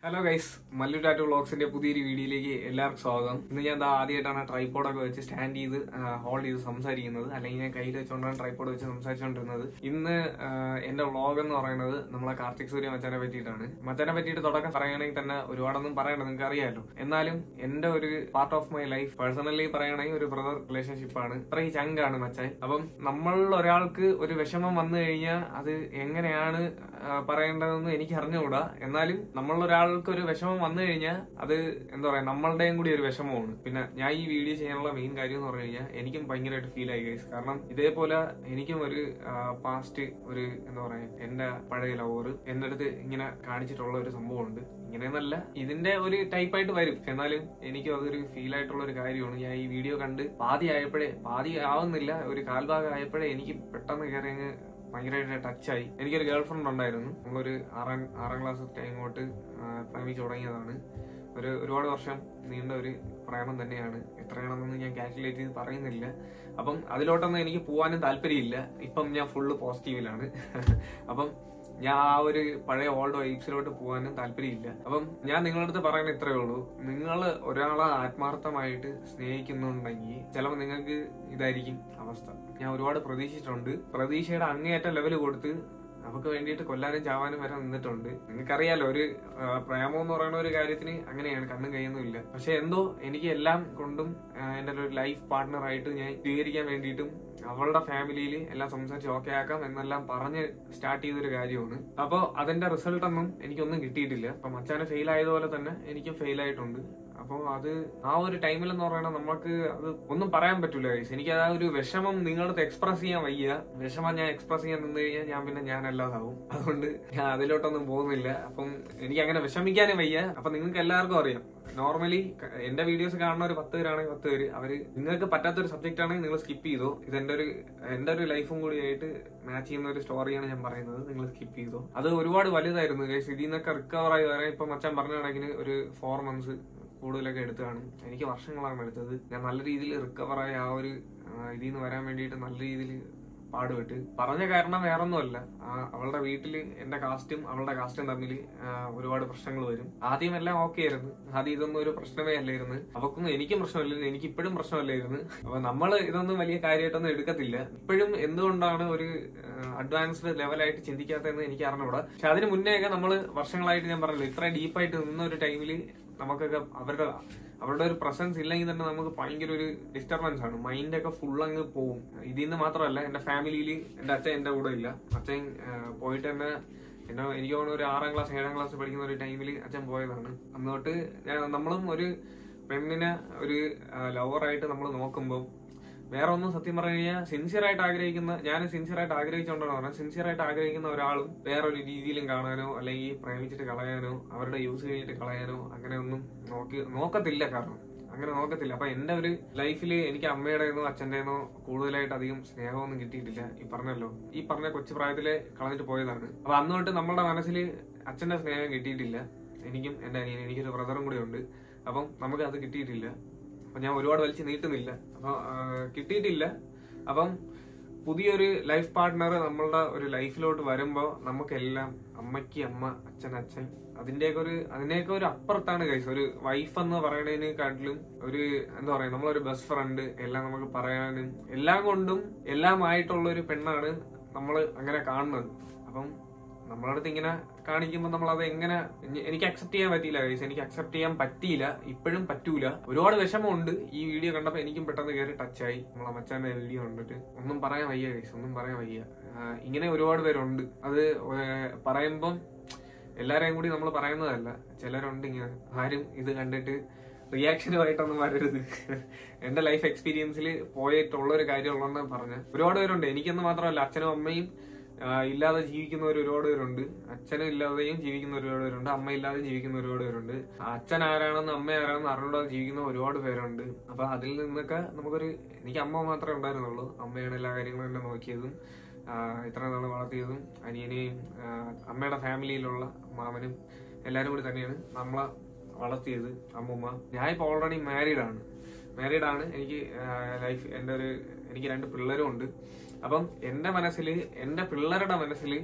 Hello guys Mallu tattoo വ്ളോഗ്സിന്റെ പുതിയൊരു വീഡിയോയിലേക്ക് എല്ലാവർക്കും സ്വാഗതം ഇന്ന് ഞാൻ ദാ ആദ്യമായിട്ടാണ് ട്രൈപ്പോഡൊക്കെ വെച്ച് സ്റ്റാൻഡ് ചെയ്ത് ഹോൾഡ് ചെയ്ത് സംസാരിക്കുന്നത് അല്ലെങ്കിൽ ഞാൻ കയ്യിൽ വെച്ചുകൊണ്ടാണ് ട്രൈപ്പോഡ് വെച്ച് സംസാരിച്ചുകൊണ്ടിരുന്നത് ഇന്ന് ആ, എന്റെ വ്ളോഗ് എന്ന് പറയുന്നത് നമ്മളെ കാർത്തിക് സൂര്യ മച്ചാനെ പറ്റിയിട്ടാണ് മച്ചാനെ പറ്റിയിട്ട് തുടക്കം പറയുകയാണെങ്കിൽ തന്നെ ഒരുപാടൊന്നും പറയണ്ട നിങ്ങൾക്ക് അറിയാമല്ലോ എന്നാലും എന്റെ ഒരു part of my life personally പറയുകയാണെങ്കിൽ ഒരു ബ്രദർ റിലേഷൻഷിപ്പ് ആണ് ഇത്രയും ചങ്കാണ് മച്ചാൻ അപ്പം നമ്മൾ ഒരാൾക്ക് ഒരു വിഷമം വന്നു കഴിഞ്ഞാൽ അത് എങ്ങനെയാണ് ആ, പറയേണ്ടതെന്ന് എനിക്ക് അറിഞ്ഞുകൂടാ എന്നാലും നമ്മൾ ഒരാൾക്ക് ഒരു വിഷമം വന്നു കഴിഞ്ഞാൽ അത് എന്താ പറയാ നമ്മളുടെയും കൂടി ഒരു വിഷമമാണ് പിന്നെ ഞാൻ ഈ വീഡിയോ ചെയ്യാനുള്ള മെയിൻ കാര്യം എന്ന് പറഞ്ഞു കഴിഞ്ഞാൽ എനിക്കും ഭയങ്കരമായിട്ട് ഫീൽ ആയി ഗൈസ് കാരണം ഇതേപോലെ എനിക്കും ഒരു പാസ്റ്റ് ഒരു എന്താ പറയാ എന്റെ പഴയ ലവർ എന്റെ അടുത്ത് ഇങ്ങനെ കാണിച്ചിട്ടുള്ള ഒരു സംഭവമുണ്ട് ഇങ്ങനെയെന്നല്ല ഇതിന്റെ ഒരു ടൈപ്പായിട്ട് വരും എന്നാലും എനിക്കും അതൊരു ഫീൽ ആയിട്ടുള്ള ഒരു കാര്യമാണ് ഞാൻ ഈ വീഡിയോ കണ്ട് പാതി ആയപ്പോഴേ പാതി ആവുന്നില്ല ഒരു കാൽഭാഗം ആയപ്പോഴേ എനിക്ക് പെട്ടെന്ന് കയറി അങ്ങ് ഭയങ്കരമായിട്ട് ടച്ചായി എനിക്കൊരു ഗേൾ ഫ്രണ്ട് ഉണ്ടായിരുന്നു നമ്മളൊരു ആറാം ആറാം ക്ലാസ് ഇങ്ങോട്ട് പ്രേമിച്ചു തുടങ്ങിയതാണ് ഒരു ഒരുപാട് വർഷം നീണ്ട ഒരു പ്രേമം തന്നെയാണ് എത്രയാണെന്നൊന്നും ഞാൻ കാൽക്കുലേറ്റ് ചെയ്ത് പറയുന്നില്ല അപ്പം അതിലോട്ടൊന്നും എനിക്ക് പോകാനും താല്പര്യമില്ല ഇപ്പം ഞാൻ ഫുള്ള് പോസിറ്റീവിലാണ് അപ്പം ഞാൻ ആ ഒരു പഴയ ഓൾഡ് വൈബ്സിലോട്ട് പോകാനും താല്പര്യമില്ല അപ്പം ഞാൻ നിങ്ങളുടെ അടുത്ത് പറയുന്നത് ഇത്രയേ ഉള്ളൂ നിങ്ങൾ ഒരാളെ ആത്മാർത്ഥമായിട്ട് സ്നേഹിക്കുന്നുണ്ടെങ്കിൽ ചിലപ്പോൾ നിങ്ങൾക്ക് ഇതായിരിക്കും അവസ്ഥ ഞാൻ ഒരുപാട് പ്രതീക്ഷിച്ചിട്ടുണ്ട് പ്രതീക്ഷയുടെ അങ്ങേയറ്റം ലെവൽ കൊടുത്ത് നമുക്ക് വേണ്ടിയിട്ട് കൊല്ലാനും ചാവാനും വരെ നിന്നിട്ടുണ്ട് നിങ്ങൾക്കറിയാലോ ഒരു ആ, പ്രേമം എന്ന് പറയുന്ന ഒരു കാര്യത്തിന് അങ്ങനെയാണ് കണ്ണും കൈയൊന്നും ഇല്ല പക്ഷെ എന്തോ എനിക്ക് എല്ലാം കൊണ്ടും ആ, എന്റെ ഒരു ലൈഫ് പാർട്ട്ണർ ആയിട്ട് ഞാൻ സ്വീകരിക്കാൻ വേണ്ടിയിട്ടും അവളുടെ ഫാമിലിയിൽ എല്ലാം സംസാരിച്ച് ഓക്കെ ആക്കാം എന്നെല്ലാം പറഞ്ഞ് സ്റ്റാർട്ട് ചെയ്തൊരു കാര്യമാണ് അപ്പോൾ അതിന്റെ റിസൾട്ട് ഒന്നും എനിക്കൊന്നും കിട്ടിയിട്ടില്ല അപ്പൊ മച്ചാനെ ഫെയിൽ ആയതുപോലെ തന്നെ എനിക്കും ഫെയിൽ ആയിട്ടുണ്ട് അപ്പോൾ അത് ആ ഒരു ടൈമിൽ എന്ന് പറയുന്നത് നമുക്ക് അത് ഒന്നും പറയാൻ പറ്റൂല ഗൈസ് എനിക്ക് ആ ഒരു വിഷമം നിങ്ങളടുത്ത് എക്സ്പ്രസ് ചെയ്യാൻ വയ്യ വിഷമം ഞാൻ എക്സ്പ്രസ് ചെയ്യാൻ നിന്ന് കഴിഞ്ഞാൽ ഞാൻ പിന്നെ ഞാൻ അല്ലാതാവും അതുകൊണ്ട് ഞാൻ അതിലോട്ടൊന്നും പോകുന്നില്ല അപ്പം എനിക്ക് അങ്ങനെ വിഷമിക്കാനും വയ്യ അപ്പൊ നിങ്ങൾക്ക് എല്ലാവർക്കും അറിയാം നോർമലി എന്റെ വീഡിയോസ് കാണുന്ന ഒരു പത്ത് പേരാണെങ്കിൽ പത്ത് പേര് അവര് നിങ്ങൾക്ക് പറ്റാത്തൊരു സബ്ജക്റ്റ് ആണെങ്കിൽ നിങ്ങൾ സ്കിപ്പ് ചെയ്തോ ഇത് എന്റെ ഒരു എന്റെ ഒരു ലൈഫും കൂടി ആയിട്ട് മാച്ച് ചെയ്യുന്ന ഒരു സ്റ്റോറിയാണ് ഞാൻ പറയുന്നത് നിങ്ങൾ സ്കിപ്പ് ചെയ്തോ അത് ഒരുപാട് വലുതായിരുന്നു ഗൈസ് ഇതിൽ നിന്നൊക്കെ റിക്കവർ ആയി വരാൻ ഇപ്പൊ മച്ചാൻ പറഞ്ഞ കണക്കിന് ഒരു ഫോർ മന്ത്സ് കൂടുതലൊക്കെ എടുത്തു കാണും എനിക്ക് വർഷങ്ങളാണ് എടുത്തത് ഞാൻ നല്ല രീതിയിൽ റിക്കവർ ആയ ആ ഒരു ആ, ഇതിൽ നിന്ന് വരാൻ വേണ്ടിയിട്ട് നല്ല രീതിയിൽ പാടുപെട്ട് പറഞ്ഞ കാരണം വേറൊന്നുമല്ല ആ, അവളുടെ വീട്ടിൽ എന്റെ കാസ്റ്റും അവളുടെ കാസ്റ്റും തമ്മിൽ ഒരുപാട് പ്രശ്നങ്ങൾ വരും ആദ്യം എല്ലാം ഓക്കെ ആയിരുന്നു ആദ്യം ഇതൊന്നും ഒരു പ്രശ്നമേ അല്ലായിരുന്നു അവക്കൊന്നും എനിക്കും പ്രശ്നമില്ലായിരുന്നു എനിക്ക് ഇപ്പോഴും പ്രശ്നമല്ലായിരുന്നു അപ്പൊ നമ്മൾ ഇതൊന്നും വലിയ കാര്യമായിട്ടൊന്നും എടുക്കത്തില്ല ഇപ്പോഴും എന്തുകൊണ്ടാണ് ഒരു അഡ്വാൻസ്ഡ് ലെവലായിട്ട് ചിന്തിക്കാത്തതെന്ന് എനിക്ക് അറിഞ്ഞൂടാ പക്ഷെ അതിന് മുന്നേയൊക്കെ നമ്മൾ വർഷങ്ങളായിട്ട് ഞാൻ പറഞ്ഞല്ലോ ഇത്ര ഡീപ്പായിട്ട് നിന്ന ഒരു ടൈമിൽ നമുക്കൊക്കെ അവരുടെ അവരുടെ ഒരു പ്രസൻസ് ഇല്ലെങ്കിൽ തന്നെ നമുക്ക് ഭയങ്കര ഒരു ഡിസ്റ്റർബൻസ് ആണ് മൈൻഡ് ഒക്കെ ഫുൾ അങ്ങ് പോവും ഇതിൽ നിന്ന് മാത്രമല്ല എന്റെ ഫാമിലിയിൽ എന്റെ അച്ഛൻ എന്റെ കൂടെ ഇല്ല അച്ഛൻ ആ, പോയിട്ട് തന്നെ എന്നെ എനിക്ക് തോന്നുന്നു ഒരു ആറാം ക്ലാസ് ഏഴാം ക്ലാസ് പഠിക്കുന്ന ഒരു ടൈമിൽ അച്ഛൻ പോയതാണ് അന്ന് തൊട്ട് ഞാൻ- നമ്മളും ഒരു പെണ്ണിനെ ഒരു ലവറായിട്ട് നമ്മൾ നോക്കുമ്പോൾ വേറെ ഒന്നും സത്യം പറഞ്ഞു കഴിഞ്ഞാൽ സിൻസിയർ ആയിട്ട് ആഗ്രഹിക്കുന്ന ഞാൻ സിൻസിയർ ആയിട്ട് ആഗ്രഹിച്ചുകൊണ്ടാണ് പറഞ്ഞത് സിൻസിയർ ആയിട്ട് ആഗ്രഹിക്കുന്ന ഒരാളും വേറൊരു രീതിയിലും കാണാനോ അല്ലെങ്കിൽ പ്രേമിച്ചിട്ട് കളയാനോ അവരുടെ യൂസ് കഴിഞ്ഞിട്ട് കളയാനോ അങ്ങനെ ഒന്നും നോക്കി നോക്കത്തില്ല കാരണം അങ്ങനെ നോക്കത്തില്ല അപ്പൊ എന്റെ ഒരു ലൈഫിൽ എനിക്ക് അമ്മയുടെന്നോ അച്ഛൻ്റെന്നോ കൂടുതലായിട്ട് അധികം സ്നേഹമൊന്നും കിട്ടിയിട്ടില്ല ഈ പറഞ്ഞല്ലോ ഈ പറഞ്ഞ കൊച്ചു പ്രായത്തിലെ കളഞ്ഞിട്ട് പോയതാണ് അപ്പൊ അന്ന് തൊട്ട് നമ്മളുടെ മനസ്സിൽ അച്ഛന്റെ സ്നേഹം കിട്ടിയിട്ടില്ല എനിക്കും എന്റെ അനിയൻ എനിക്കൊരു ബ്രദറും കൂടി ഉണ്ട് അപ്പം നമുക്ക് അത് കിട്ടിയിട്ടില്ല അപ്പൊ ഞാൻ ഒരുപാട് വലിച്ച് നീട്ടുന്നില്ല അപ്പൊ ആ, കിട്ടിയിട്ടില്ല അപ്പം പുതിയൊരു ലൈഫ് പാർട്ട്ണർ നമ്മളുടെ ഒരു ലൈഫിലോട്ട് വരുമ്പോൾ നമുക്കെല്ലാം അമ്മയ്ക്ക് അമ്മ അച്ഛൻ അച്ഛൻ അതിന്റെയൊക്കെ ഒരു അതിന്റെയൊക്കെ ഒരു അപ്പുറത്താണ് കൈസ് ഒരു വൈഫ് എന്ന് പറയുന്നതിനെക്കാട്ടിലും ഒരു എന്താ പറയാ നമ്മളൊരു ബെസ്റ്റ് ഫ്രണ്ട് എല്ലാം നമുക്ക് പറയാനും എല്ലാം കൊണ്ടും എല്ലാമായിട്ടുള്ള ഒരു പെണ്ണാണ് നമ്മൾ അങ്ങനെ കാണുന്നത് അപ്പം നമ്മളടുത്ത് ഇങ്ങനെ കാണിക്കുമ്പോൾ നമ്മൾ അത് എങ്ങനെ എനി- എനിക്ക് അക്സെപ്റ്റ് ചെയ്യാൻ പറ്റിയില്ല ഗൈസ് എനിക്ക് അക്സെപ്റ്റ് ചെയ്യാൻ പറ്റിയില്ല ഇപ്പോഴും പറ്റൂല ഒരുപാട് വിഷമമുണ്ട് ഈ വീഡിയോ കണ്ടപ്പോൾ എനിക്കും പെട്ടെന്ന് കയറി ടച്ചായി നമ്മളെ മച്ചാന്റെ വീഡിയോ കണ്ടിട്ട് ഒന്നും പറയാൻ വയ്യ ഗൈസ് ഒന്നും പറയാൻ വയ്യ ആ, ഇങ്ങനെ ഒരുപാട് പേരുണ്ട് അത് ഏർ, പറയുമ്പം എല്ലാരെയും കൂടി നമ്മൾ പറയുന്നതല്ല ചിലരുണ്ട് ഇങ്ങനെ ആരും ഇത് കണ്ടിട്ട് റിയാക്ഷനുമായിട്ടൊന്നും വരരുത് എന്റെ ലൈഫ് എക്സ്പീരിയൻസിൽ പോയിട്ടുള്ള ഒരു കാര്യമുള്ളതെന്ന് പറഞ്ഞ ഒരുപാട് പേരുണ്ട് എനിക്കെന്ന് മാത്രമല്ല അച്ഛനും അമ്മയും ആ, ഇല്ലാതെ ജീവിക്കുന്നവർ ഒരുപാട് പേരുണ്ട് അച്ഛനും ഇല്ലാതെയും ജീവിക്കുന്ന ഒരുപാട് പേരുണ്ട് അമ്മ ഇല്ലാതെ ജീവിക്കുന്ന ഒരുപാട് പേരുണ്ട് അച്ഛൻ ആരാണെന്ന് അമ്മ ആരാണെന്ന് അറിഞ്ഞൂടാതെ ജീവിക്കുന്ന ഒരുപാട് പേരുണ്ട് അപ്പൊ അതിൽ നിന്നൊക്കെ നമുക്കൊരു എനിക്ക് അമ്മ മാത്രമേ ഉണ്ടായിരുന്നുള്ളൂ അമ്മയാണ് എല്ലാ കാര്യങ്ങളും എന്നെ നോക്കിയതും ആ, ഇത്ര നാൾ വളർത്തിയതും അനിയനെയും ആ, അമ്മയുടെ ഫാമിലിയിലുള്ള മാമനും എല്ലാരും കൂടി തന്നെയാണ് നമ്മളെ വളർത്തിയത് അമ്മൂമ്മ ഞാൻ ഇപ്പോൾ ഓൾറെഡി മാരീഡ് ആണ് മാരീഡ് ആണ് എനിക്ക് ലൈഫ് എൻ്റെ ഒരു എനിക്ക് രണ്ട് പിള്ളേരും ഉണ്ട് അപ്പം എൻ്റെ മനസ്സിൽ എൻ്റെ പിള്ളേരുടെ മനസ്സിൽ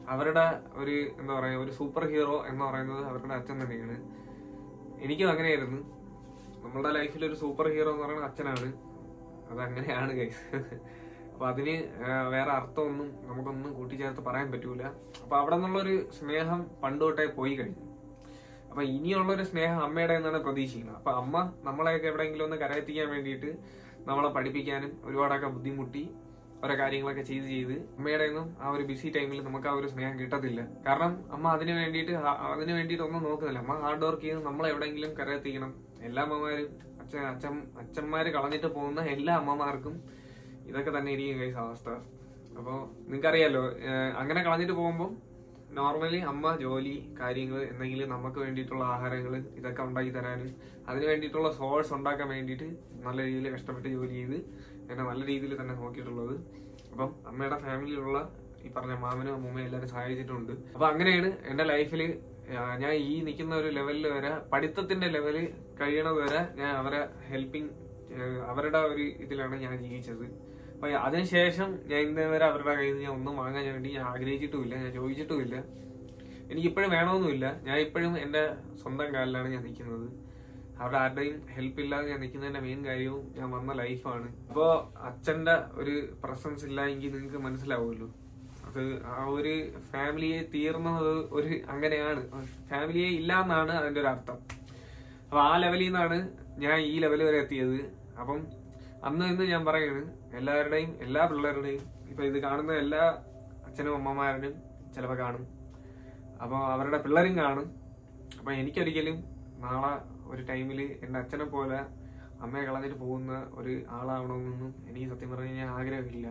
അവരുടെ ഒരു എന്താ പറയാ ഒരു സൂപ്പർ ഹീറോ എന്ന് പറയുന്നത് അവരുടെ അച്ഛൻ തന്നെയാണ് എനിക്കും അങ്ങനെയായിരുന്നു നമ്മളുടെ ലൈഫിൽ ഒരു സൂപ്പർ ഹീറോ എന്ന് പറയുന്നത് അച്ഛനാണ് അതങ്ങനെയാണ് ഗൈസ് അപ്പൊ അതിന് ആ, വേറെ അർത്ഥമൊന്നും നമുക്കൊന്നും കൂട്ടിച്ചേർത്ത് പറയാൻ പറ്റൂല അപ്പൊ അവിടെ നിന്നുള്ളൊരു സ്നേഹം പണ്ട് തൊട്ടേ പോയി കഴിഞ്ഞു അപ്പൊ ഇനിയുള്ളൊരു സ്നേഹം അമ്മയുടെ എന്നാണ് പ്രതീക്ഷിക്കുന്നത് അപ്പൊ അമ്മ നമ്മളെയൊക്കെ എവിടെയെങ്കിലും ഒന്ന് കരയെത്തിക്കാൻ വേണ്ടിയിട്ട് നമ്മളെ പഠിപ്പിക്കാനും ഒരുപാടൊക്കെ ബുദ്ധിമുട്ടി ഓരോ കാര്യങ്ങളൊക്കെ ചെയ്ത് ചെയ്ത് അമ്മയുടെ ഒന്നും ആ ഒരു ബിസി ടൈമിൽ നമുക്ക് ആ ഒരു സ്നേഹം കിട്ടത്തില്ല കാരണം അമ്മ അതിന് വേണ്ടിയിട്ട് ആ- അതിന് വേണ്ടിയിട്ട് ഒന്നും നോക്കുന്നില്ല അമ്മ ഹാർഡ് വർക്ക് ചെയ്ത് നമ്മളെ എവിടെയെങ്കിലും കരയെത്തിക്കണം എല്ലാ അമ്മമാരും അച്ഛൻ അച്ഛൻ അച്ഛന്മാര് കളഞ്ഞിട്ട് പോകുന്ന എല്ലാ അമ്മമാർക്കും ഇതൊക്കെ തന്നെ ഇരിക്കും കൈസ് അവസ്ഥ അപ്പോൾ നിങ്ങൾക്കറിയാലോ ഏഹ് അങ്ങനെ കളഞ്ഞിട്ട് പോകുമ്പോൾ നോർമലി അമ്മ ജോലി കാര്യങ്ങൾ എന്തെങ്കിലും നമുക്ക് വേണ്ടിയിട്ടുള്ള ആഹാരങ്ങൾ ഇതൊക്കെ ഉണ്ടാക്കി തരാനും അതിന് വേണ്ടിയിട്ടുള്ള സോഴ്സ് ഉണ്ടാക്കാൻ വേണ്ടിയിട്ട് നല്ല രീതിയിൽ കഷ്ടപ്പെട്ട് ജോലി ചെയ്ത് എന്നെ നല്ല രീതിയിൽ തന്നെ നോക്കിയിട്ടുള്ളത് അപ്പം അമ്മയുടെ ഫാമിലിയിലുള്ള ഈ പറഞ്ഞ മാമനും അമ്മൂമ്മയും എല്ലാവരും സഹായിച്ചിട്ടുണ്ട് അപ്പൊ അങ്ങനെയാണ് എന്റെ ലൈഫിൽ ഞാൻ ഈ നിൽക്കുന്ന ഒരു ലെവലിൽ വരെ പഠിത്തത്തിന്റെ ലെവല് കഴിയണത് വരെ ഞാൻ അവരെ ഹെൽപ്പിംഗ് അവരുടെ ഒരു ഇതിലാണ് ഞാൻ ജീവിച്ചത് അപ്പൊ അതിനുശേഷം ഞാൻ ഇന്ന് വരെ അവരുടെ കയ്യിൽ നിന്ന് ഞാൻ ഒന്നും വാങ്ങാൻ വേണ്ടി ഞാൻ ആഗ്രഹിച്ചിട്ടുമില്ല ഞാൻ ചോദിച്ചിട്ടുമില്ല എനിക്ക് ഇപ്പോഴും വേണമെന്നുമില്ല ഞാൻ ഇപ്പോഴും എന്റെ സ്വന്തം കാലിലാണ് ഞാൻ നിൽക്കുന്നത് അവരുടെ ആരുടെയും ഹെൽപ്പ് ഇല്ലാതെ ഞാൻ നിൽക്കുന്നതിന്റെ മെയിൻ കാര്യവും ഞാൻ വന്ന ലൈഫാണ് അപ്പോ അച്ഛന്റെ ഒരു പ്രസൻസ് ഇല്ല എങ്കിൽ നിങ്ങൾക്ക് മനസ്സിലാവുമല്ലോ അത് ആ ഒരു ഫാമിലിയെ തീർന്നത് ഒരു അങ്ങനെയാണ് ഫാമിലിയെ ഇല്ല എന്നാണ് അതിന്റെ ഒരു അർത്ഥം അപ്പൊ ആ ലെവലിൽ നിന്നാണ് ഞാൻ ഈ ലെവൽ വരെ എത്തിയത് അപ്പം അന്ന് ഇന്ന് ഞാൻ പറയുന്നത് എല്ലാവരുടെയും എല്ലാ പിള്ളേരുടെയും ഇപ്പൊ ഇത് കാണുന്ന എല്ലാ അച്ഛനും അമ്മമാരും ചിലപ്പോൾ കാണും അപ്പൊ അവരുടെ പിള്ളേരും കാണും അപ്പൊ എനിക്കൊരിക്കലും നാളെ ഒരു ടൈമിൽ എൻ്റെ അച്ഛനെ പോലെ അമ്മയെ കളഞ്ഞിട്ട് പോകുന്ന ഒരു ആളാവണമെന്നൊന്നും എനിക്ക് സത്യം പറഞ്ഞു കഴിഞ്ഞാൽ ആഗ്രഹമില്ല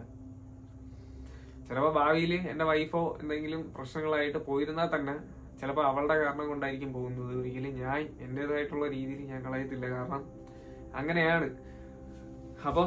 ചിലപ്പോൾ ഭാവിയിൽ എൻ്റെ വൈഫോ എന്തെങ്കിലും പ്രശ്നങ്ങളായിട്ട് പോയിരുന്നാൽ തന്നെ ചിലപ്പോൾ അവളുടെ കാരണം കൊണ്ടായിരിക്കും പോകുന്നത് ഒരിക്കലും ഞാൻ എൻ്റെതായിട്ടുള്ള രീതിയിൽ ഞാൻ കളയത്തില്ല കാരണം അങ്ങനെയാണ് അപ്പോൾ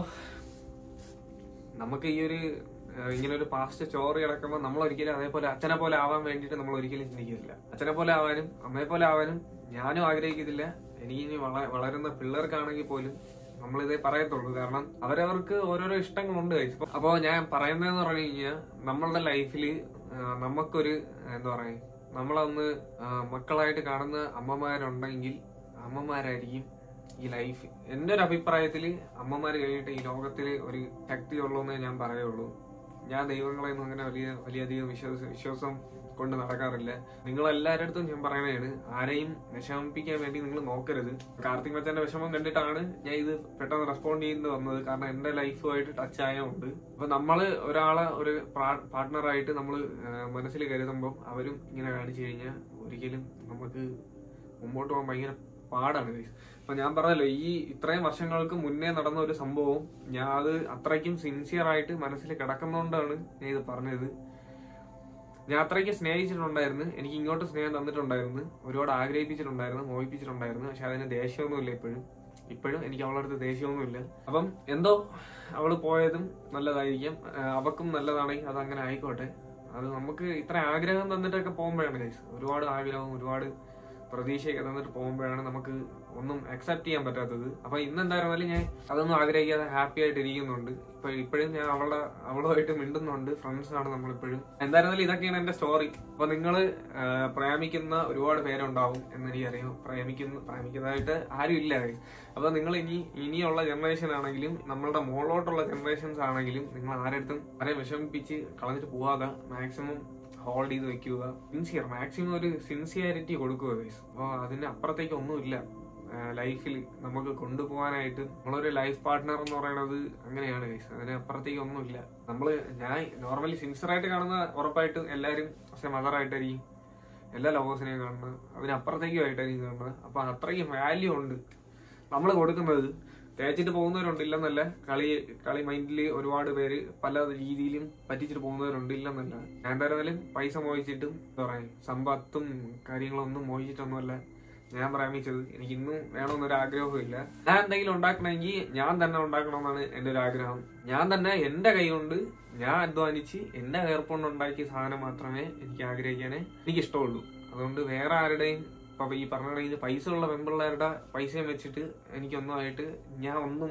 നമുക്ക് ഈ ഒരു ഏഹ്, ഇങ്ങനെ ഒരു പാസ്റ്റ് സ്റ്റോറി കിടക്കുമ്പോൾ നമ്മൾ ഒരിക്കലും അതേപോലെ അച്ഛനെ പോലെ ആവാൻ വേണ്ടിയിട്ട് നമ്മൾ ഒരിക്കലും ചിന്തിക്കുന്നില്ല അച്ഛനെ പോലെ ആവാനും അമ്മയെ പോലെ ആവാനും ഞാനും ആഗ്രഹിക്കത്തില്ല എനിക്ക് ഇനി വള വളരുന്ന പിള്ളേർക്കാണെങ്കിൽ പോലും നമ്മളിതേ പറയത്തുള്ളൂ കാരണം അവരവർക്ക് ഓരോരോ ഇഷ്ടങ്ങളുണ്ട് guys. അപ്പൊ- അപ്പൊ ഞാൻ പറയുന്നതെന്ന് പറഞ്ഞു കഴിഞ്ഞാൽ നമ്മളുടെ ലൈഫിൽ നമുക്കൊരു എന്താ പറയാ നമ്മളൊന്ന് ആ, മക്കളായിട്ട് കാണുന്ന അമ്മമാരുണ്ടെങ്കിൽ അമ്മമാരായിരിക്കും ഈ ലൈഫ് എന്റെ ഒരു അഭിപ്രായത്തിൽ അമ്മമാര് കഴിഞ്ഞിട്ട് ഈ ലോകത്തിൽ ഒരു ശക്തി ഉള്ളൂന്നേ ഞാൻ പറയുള്ളൂ ഞാൻ ദൈവങ്ങളെയൊന്നും അങ്ങനെ വലിയ വലിയധികം വിശ്വാസ വിശ്വാസം കൊണ്ട് നടക്കാറില്ല നിങ്ങൾ എല്ലാവരുടെ അടുത്തും ഞാൻ പറയണതാണ് ആരെയും വിഷമിപ്പിക്കാൻ വേണ്ടി നിങ്ങൾ നോക്കരുത് കാർത്തിക് മച്ചന്റെ വിഷമം കണ്ടിട്ടാണ് ഞാൻ ഇത് പെട്ടെന്ന് റെസ്പോണ്ട് ചെയ്യുന്നത് വന്നത് കാരണം എന്റെ ലൈഫുമായിട്ട് ടച്ച് ആയതുകൊണ്ട് അപ്പൊ നമ്മള് ഒരാളെ ഒരു പാർട്ട്ണറായിട്ട് നമ്മൾ മനസ്സിൽ കരുതുമ്പോൾ അവരും ഇങ്ങനെ കാണിച്ചു കഴിഞ്ഞാൽ ഒരിക്കലും നമുക്ക് മുമ്പോട്ട് പോകാൻ ഭയങ്കര പാടാണ് guys. അപ്പൊ ഞാൻ പറഞ്ഞല്ലോ ഈ ഇത്രയും വർഷങ്ങൾക്ക് മുന്നേ നടന്ന ഒരു സംഭവം ഞാൻ അത് അത്രയ്ക്കും സിൻസിയർ ആയിട്ട് മനസ്സിൽ കിടക്കുന്നതുകൊണ്ടാണ് ഞാൻ ഇത് പറഞ്ഞത് ഞാൻ അത്രയ്ക്ക് സ്നേഹിച്ചിട്ടുണ്ടായിരുന്നു എനിക്ക് ഇങ്ങോട്ട് സ്നേഹം തന്നിട്ടുണ്ടായിരുന്നു ഒരുപാട് ആഗ്രഹിപ്പിച്ചിട്ടുണ്ടായിരുന്നു മോഹിപ്പിച്ചിട്ടുണ്ടായിരുന്നു പക്ഷെ അതിന് ദേഷ്യമൊന്നുമില്ല ഇപ്പോഴും ഇപ്പോഴും എനിക്ക് അവളുടെ അടുത്ത് ദേഷ്യമൊന്നുമില്ല അപ്പം എന്തോ അവള് പോയതും നല്ലതായിരിക്കും ആ, അവക്കും നല്ലതാണെങ്കിൽ അത് അങ്ങനെ ആയിക്കോട്ടെ അത് നമുക്ക് ഇത്ര ആഗ്രഹം തന്നിട്ടൊക്കെ പോകുമ്പോഴാണ് ഗൈസ് ഒരുപാട് ആഗ്രഹവും ഒരുപാട് പ്രതീക്ഷയൊക്കെ തന്നിട്ട് പോകുമ്പോഴാണ് നമുക്ക് ഒന്നും അക്സെപ്റ്റ് ചെയ്യാൻ പറ്റാത്തത് അപ്പൊ ഇന്ന് എന്തായിരുന്നാലും ഞാൻ അതൊന്നും ആഗ്രഹിക്കാതെ ഹാപ്പി ആയിട്ട് ഇരിക്കുന്നുണ്ട് ഇപ്പൊ ഇപ്പോഴും ഞാൻ അവളുടെ അവളുമായിട്ട് മിണ്ടുന്നുണ്ട് ഫ്രണ്ട്സ് ആണ് നമ്മളിപ്പോഴും എന്തായിരുന്നാലും ഇതൊക്കെയാണ് എന്റെ സ്റ്റോറി അപ്പൊ നിങ്ങൾ പ്രേമിക്കുന്ന ഒരുപാട് പേരുണ്ടാവും എന്ന് എനിക്കറിയാം പ്രേമിക്കുന്ന പ്രേമിക്കുന്നതായിട്ട് ആരും ഇല്ല guys. അപ്പൊ നിങ്ങൾ ഇനി ഇനിയുള്ള ജനറേഷൻ ആണെങ്കിലും നമ്മളുടെ മുകളിലോട്ടുള്ള ജനറേഷൻസ് ആണെങ്കിലും നിങ്ങൾ ആരടുത്തും ആരെ വിഷമിപ്പിച്ച് കളഞ്ഞിട്ട് പോവാതെ മാക്സിമം ഹോൾഡ് ചെയ്ത് വെക്കുക സിൻസിയർ മാക്സിമം ഒരു സിൻസിയറിറ്റി കൊടുക്കുക ഗൈസ് അപ്പോൾ അതിന് അപ്പുറത്തേക്ക് ഒന്നുമില്ല ലൈഫിൽ നമുക്ക് കൊണ്ടുപോകാനായിട്ട് നമ്മളൊരു ലൈഫ് പാർട്ട്ണർ എന്ന് പറയുന്നത് അങ്ങനെയാണ് ഗൈസ് അതിന് അപ്പുറത്തേക്ക് ഒന്നുമില്ല നമ്മൾ ഞാൻ നോർമലി സിൻസിയർ ആയിട്ട് കാണുന്ന ഉറപ്പായിട്ടും എല്ലാവരും പക്ഷെ മദറായിട്ടായിരിക്കും എല്ലാ ലവേഴ്സിനെയും കാണുന്നത് അതിനപ്പുറത്തേക്കുമായിട്ടായിരിക്കും കാണുന്നത് അപ്പൊ അത്രയ്ക്കും വാല്യൂ ഉണ്ട് നമ്മൾ കൊടുക്കുന്നത് തേച്ചിട്ട് പോകുന്നവരുണ്ട് ഇല്ലെന്നല്ല കളി കളി മൈൻഡിൽ ഒരുപാട് പേര് പല രീതിയിലും പറ്റിച്ചിട്ട് പോകുന്നവരുണ്ട് ഇല്ലെന്നല്ല ഞാൻ എന്തായിരുന്നാലും പൈസ മോഹിച്ചിട്ടും എന്താ പറയാ സമ്പത്തും കാര്യങ്ങളൊന്നും മോഹിച്ചിട്ടൊന്നുമല്ല ഞാൻ പ്രേമിച്ചത് എനിക്ക് ഇന്നും വേണമെന്നൊരു ആഗ്രഹവും ഇല്ല ഞാൻ എന്തെങ്കിലും ഉണ്ടാക്കണമെങ്കിൽ ഞാൻ തന്നെ ഉണ്ടാക്കണമെന്നാണ് എന്റെ ഒരു ആഗ്രഹം ഞാൻ തന്നെ എന്റെ കൈ കൊണ്ട് ഞാൻ അധ്വാനിച്ച് എന്റെ കയർപ്പുകൊണ്ട് ഉണ്ടാക്കിയ സാധനം മാത്രമേ എനിക്ക് ആഗ്രഹിക്കാനേ എനിക്ക് ഇഷ്ടമുള്ളൂ അതുകൊണ്ട് വേറെ ആരുടെയും ഇപ്പൊ ഈ പറഞ്ഞ പൈസ ഉള്ള പെൺപിള്ളേരുടെ പൈസയും വെച്ചിട്ട് എനിക്കൊന്നും ആയിട്ട് ഞാൻ ഒന്നും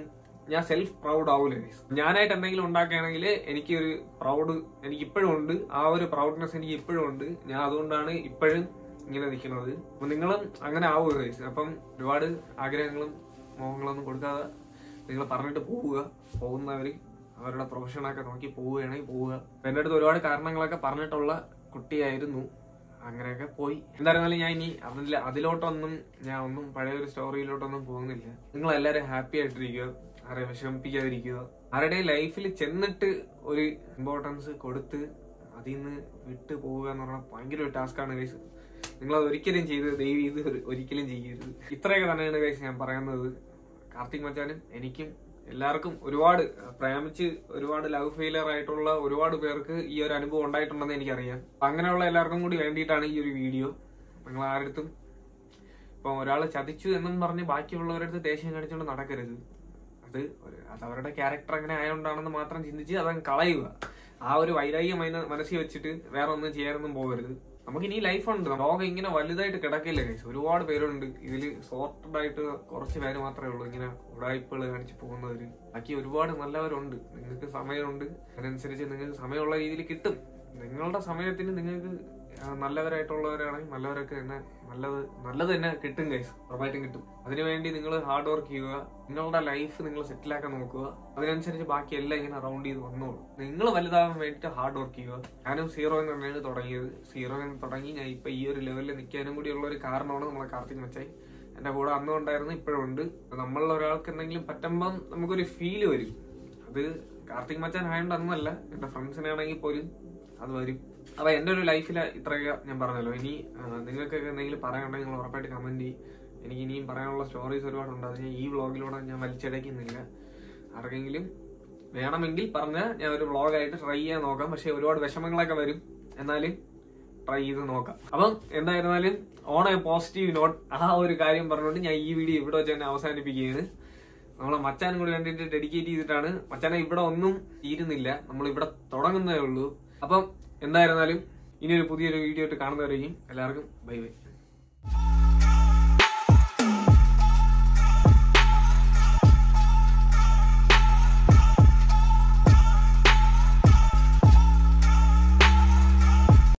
ഞാൻ സെൽഫ് പ്രൗഡ് ആവൂല ഗൈസ് ഞാനായിട്ട് എന്തെങ്കിലും ഉണ്ടാക്കുകയാണെങ്കിൽ എനിക്ക് ഒരു പ്രൗഡ് എനിക്ക് ഇപ്പോഴും ഉണ്ട് ആ ഒരു പ്രൗഡ്നെസ് എനിക്ക് ഇപ്പോഴും ഉണ്ട് ഞാൻ അതുകൊണ്ടാണ് ഇപ്പോഴും ഇങ്ങനെ നിൽക്കുന്നത് അപ്പൊ നിങ്ങളും അങ്ങനെ ആവുക ഗൈസ് അപ്പം ഒരുപാട് ആഗ്രഹങ്ങളും മോഹങ്ങളൊന്നും കൊടുക്കാതെ നിങ്ങൾ പറഞ്ഞിട്ട് പോവുക പോകുന്നവര് അവരുടെ പ്രൊഫഷനൊക്കെ നോക്കി പോവുകയാണെങ്കിൽ പോവുക അപ്പൊ എൻ്റെ അടുത്ത് ഒരുപാട് കാരണങ്ങളൊക്കെ പറഞ്ഞിട്ടുള്ള കുട്ടിയായിരുന്നു അങ്ങനെയൊക്കെ പോയി എന്തായിരുന്നാലും ഞാൻ ഇനി അതിൽ അതിലോട്ടൊന്നും ഞാൻ ഒന്നും പഴയ ഒരു സ്റ്റോറിയിലോട്ടൊന്നും പോകുന്നില്ല നിങ്ങൾ എല്ലാവരും ഹാപ്പി ആയിട്ടിരിക്കുക ആരെ വിഷമിപ്പിക്കാതിരിക്കുക ആരുടെയും ലൈഫിൽ ചെന്നിട്ട് ഒരു ഇമ്പോർട്ടൻസ് കൊടുത്ത് അതിൽ നിന്ന് വിട്ടു പോവുക എന്ന് പറഞ്ഞാൽ ഭയങ്കര ഒരു ടാസ്ക്കാണ് ഗൈസ് നിങ്ങൾ അത് ഒരിക്കലും ചെയ്ത് ദൈവം ഇത് ഒരു- ഒരിക്കലും ചെയ്യരുത് ഇത്രയൊക്കെ തന്നെയാണ് ഗൈസ് ഞാൻ പറയുന്നത് കാർത്തിക് മച്ചാനും എനിക്കും എല്ലാവർക്കും ഒരുപാട് പ്രേമിച്ച് ഒരുപാട് ലവ് ഫെയിലിയർ ആയിട്ടുള്ള ഒരുപാട് പേർക്ക് ഈ ഒരു അനുഭവം ഉണ്ടായിട്ടുണ്ടെന്ന് എനിക്കറിയാം അപ്പൊ അങ്ങനെയുള്ള എല്ലാവർക്കും കൂടി വേണ്ടിയിട്ടാണ് ഈ ഒരു വീഡിയോ നിങ്ങൾ ആരടുത്തും ഇപ്പൊ ഒരാൾ ചതിച്ചു എന്നും പറഞ്ഞ് ബാക്കിയുള്ളവരുടെ അടുത്ത് ദേഷ്യം കാണിച്ചുകൊണ്ട് നടക്കരുത് അത് ഒരു- അത് അവരുടെ ക്യാരക്ടർ അങ്ങനെ ആയതുകൊണ്ടാണെന്ന് മാത്രം ചിന്തിച്ച് അതങ്ങ് കളയുക ആ ഒരു വൈരാഗ്യം മൈന- മനസ്സിൽ വെച്ചിട്ട് വേറെ ഒന്നും ചെയ്യാനൊന്നും പോകരുത് നമുക്ക് ഇനി ലൈഫ് ഉണ്ട് ലോകം ഇങ്ങനെ വലുതായിട്ട് കിടക്കില്ല ഗൈസ് ഒരുപാട് പേരുണ്ട് ഇതിൽ സോർട്ടഡ് ആയിട്ട് കുറച്ച് പേര് മാത്രമേ ഉള്ളൂ ഇങ്ങനെ ഉടായ്പകൾ കാണിച്ച് പോകുന്നവര് ബാക്കി ഒരുപാട് നല്ലവരുണ്ട് നിങ്ങൾക്ക് സമയമുണ്ട് അതിനനുസരിച്ച് നിങ്ങൾക്ക് സമയമുള്ള രീതിയിൽ കിട്ടും നിങ്ങളുടെ സമയത്തിന് നിങ്ങൾക്ക് ആ, നല്ലവരായിട്ടുള്ളവരാണെങ്കിൽ നല്ലവരൊക്കെ തന്നെ നല്ലത് നല്ലത് തന്നെ കിട്ടും ഗൈസ് ഉറപ്പായിട്ടും കിട്ടും അതിനുവേണ്ടി നിങ്ങൾ ഹാർഡ് വർക്ക് ചെയ്യുക നിങ്ങളുടെ ലൈഫ് നിങ്ങൾ സെറ്റിലാക്കാൻ നോക്കുക അതിനനുസരിച്ച് ബാക്കി എല്ലാം ഇങ്ങനെ റൗണ്ട് ചെയ്ത് വന്നോളൂ നിങ്ങൾ വലുതാവാൻ വേണ്ടിയിട്ട് ഹാർഡ് വർക്ക് ചെയ്യുക ഞാനും സീറോ എന്ന് തന്നെയാണ് തുടങ്ങിയത് സീറോ എന്ന് തുടങ്ങി ഞാൻ ഇപ്പൊ ഈ ഒരു ലെവലിൽ നിൽക്കാനും കൂടിയുള്ള ഒരു കാരണമാണ് നമ്മളെ കാർത്തിക് മച്ചായി എന്റെ കൂടെ അന്നും ഉണ്ടായിരുന്നു ഇപ്പോഴും ഉണ്ട് നമ്മളിൽ ഒരാൾക്ക് എന്തെങ്കിലും പറ്റുമ്പം നമുക്കൊരു ഫീല് വരും അത് കാർത്തിക് മച്ചാൻ ആയതുകൊണ്ട് അന്നല്ല എന്റെ ഫ്രണ്ട്സിനാണെങ്കിൽ പോലും അത് വരും അപ്പൊ എന്റെ ഒരു ലൈഫിൽ ഇത്രയൊക്കെ ഞാൻ പറഞ്ഞല്ലോ ഇനി ആ, നിങ്ങൾക്കൊക്കെ എന്തെങ്കിലും പറയാനുണ്ടെങ്കിൽ നിങ്ങൾ ഉറപ്പായിട്ട് കമന്റ് ചെയ്യും എനിക്ക് ഇനിയും പറയാനുള്ള സ്റ്റോറീസ് ഒരുപാടുണ്ട് അത് ഞാൻ ഈ വ്ളോഗിലൂടെ ഞാൻ വലിച്ചടയ്ക്കുന്നില്ല ആർക്കെങ്കിലും വേണമെങ്കിൽ പറഞ്ഞാൽ ഞാൻ ഒരു വ്ളോഗായിട്ട് ട്രൈ ചെയ്യാൻ നോക്കാം പക്ഷെ ഒരുപാട് വിഷമങ്ങളൊക്കെ വരും എന്നാലും ട്രൈ ചെയ്ത് നോക്കാം അപ്പം എന്തായിരുന്നാലും ഓൺ എ പോസിറ്റീവ് നോട്ട് ആ ഒരു കാര്യം പറഞ്ഞുകൊണ്ട് ഞാൻ ഈ വീഡിയോ ഇവിടെ വെച്ച് തന്നെ അവസാനിപ്പിക്കുകയാണ് നമ്മളെ മച്ചാനും കൂടി വേണ്ടിയിട്ട് ഡെഡിക്കേറ്റ് ചെയ്തിട്ടാണ് മച്ചാനെ ഇവിടെ ഒന്നും തീരുന്നില്ല നമ്മൾ ഇവിടെ തുടങ്ങുന്നതേ ഉള്ളൂ അപ്പം എന്തായിരുന്നാലും ഇനി ഒരു പുതിയൊരു വീഡിയോ ആയിട്ട് കാണുന്നവരെയും എല്ലാവർക്കും ബൈ ബൈ